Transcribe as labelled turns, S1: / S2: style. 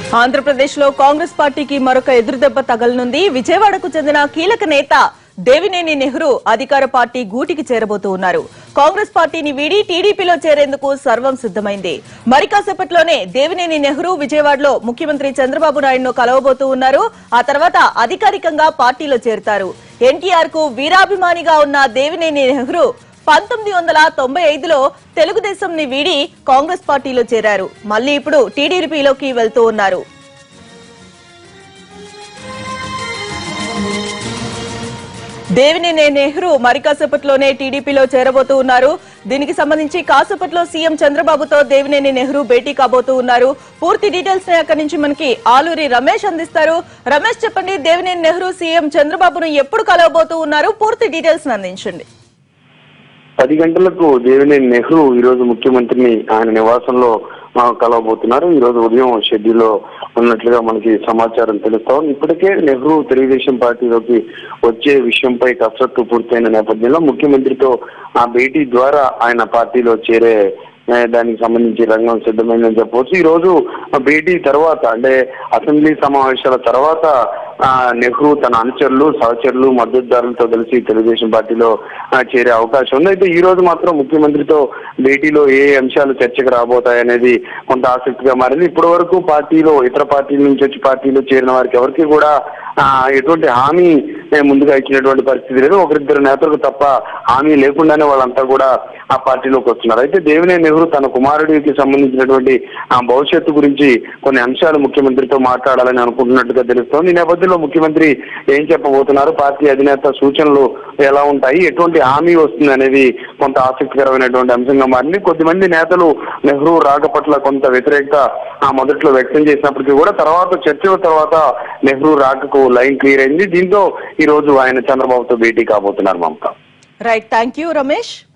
S1: ఆంధ్రప్రదేశ్ లో కాంగ్రెస్ పార్టీకి మరొక ఎదురుదెబ్బ తగలనుంది విజయవాడకు చెందిన కీలక నేత దేవినేని నెహ్రూ అధికార పార్టీ గూటికి చేరబోతూ ఉన్నారు కాంగ్రెస్ పార్టీని వీడి టీడీపీలో చేరేందుకు సర్వం సిద్దమైంది మరి కాసేపట్లోనే దేవినేని నెహ్రూ విజయవాడలో ముఖ్యమంత్రి చంద్రబాబు నాయుడును కలవబోతూ ఉన్నారు ఆ తర్వాత అధికారికంగా పార్టీలో చేరుతారు ఎన్టీఆర్ కు వీరాభిమానిగా ఉన్న దేవినేని నెహ్రూ పంతొమ్మిది వందల తొంభై ఐదులో తెలుగుదేశం ని వీడి కాంగ్రెస్ పార్టీలో చేరారు మళ్ళీ ఇప్పుడు టీడీపీలోకి వెళ్తూ ఉన్నారు దేవినేని నెహ్రూ మరి కాసేపట్లోనే టీడీపీలో చేరబోతూ ఉన్నారు దీనికి సంబంధించి కాసేపట్లో సీఎం చంద్రబాబుతో దేవినేని నెహ్రూ భేటీ కాబోతూ ఉన్నారు పూర్తి డీటెయిల్స్ ని అక్కడి నుంచి మనకి ఆలూరి రమేష్ అందిస్తారు రమేష్ చెప్పండి దేవినేని నెహ్రూ సీఎం చంద్రబాబును ఎప్పుడు కలవబోతూ ఉన్నారు పూర్తి డీటెయిల్స్ ని అందించండి
S2: పది గంటలకు దేవినేని నెహ్రూ ఈ రోజు ముఖ్యమంత్రిని ఆయన నివాసంలో ఆ, కలవబోతున్నారు ఈ రోజు ఉదయం షెడ్యూల్లో ఉన్నట్లుగా మనకి సమాచారం తెలుస్తా ఉంది ఇప్పటికే నెహ్రూ తెలుగుదేశం పార్టీలోకి వచ్చే విషయంపై కసరత్తు పూర్తయిన నేపథ్యంలో ముఖ్యమంత్రితో ఆ భేటీ ద్వారా ఆయన పార్టీలో చేరే ఆ, దానికి సంబంధించి రంగం సిద్ధమైందని చెప్పవచ్చు ఈ రోజు ఆ భేటీ తర్వాత అంటే అసెంబ్లీ సమావేశాల తర్వాత ఆ, నెహ్రూ తన అనుచరులు సహచరులు మద్దతుదారులతో కలిసి తెలుగుదేశం పార్టీలో ఆ, చేరే అవకాశం ఉంది అయితే ఈ రోజు మాత్రం ముఖ్యమంత్రితో భేటీలో ఏ అంశాలు చర్చకు రాబోతాయనేది కొంత ఆసక్తిగా మారింది ఇప్పటి వరకు పార్టీలో ఇతర పార్టీల నుంచి వచ్చి పార్టీలో చేరిన వారికి ఎవరికి కూడా ఆ, ఎటువంటి హామీ ఏ, ముందుగా ఇచ్చినటువంటి పరిస్థితి లేదు ఒకరిద్దరు నేతలకు తప్ప హామీ లేకుండానే వాళ్ళంతా కూడా ఆ పార్టీలోకి వస్తున్నారు అయితే దేవినేని నెహ్రూ తన కుమారుడికి సంబంధించినటువంటి ఆ భవిష్యత్తు గురించి కొన్ని అంశాలు ముఖ్యమంత్రితో మాట్లాడాలని అనుకుంటున్నట్టుగా తెలుస్తోంది ఈ నేపథ్యంలో ముఖ్యమంత్రి ఏం చెప్పబోతున్నారు పార్టీ అధినేత సూచనలు ఎలా ఉంటాయి ఎటువంటి హామీ వస్తుంది అనేది కొంత ఆసక్తికరమైనటువంటి అంశంగా మారింది కొద్దిమంది నేతలు నెహ్రూ రాక పట్ల కొంత వ్యతిరేకత ఆ మొదట్లో వ్యక్తం చేసినప్పటికీ కూడా తర్వాత చర్చల తర్వాత నెహ్రూ రాకకు లైన్ క్లియర్ అయింది దీంతో ఈ రోజు ఆయన చంద్రబాబుతో భేటీ కాబోతున్నారు Mamata
S1: right thank you Ramesh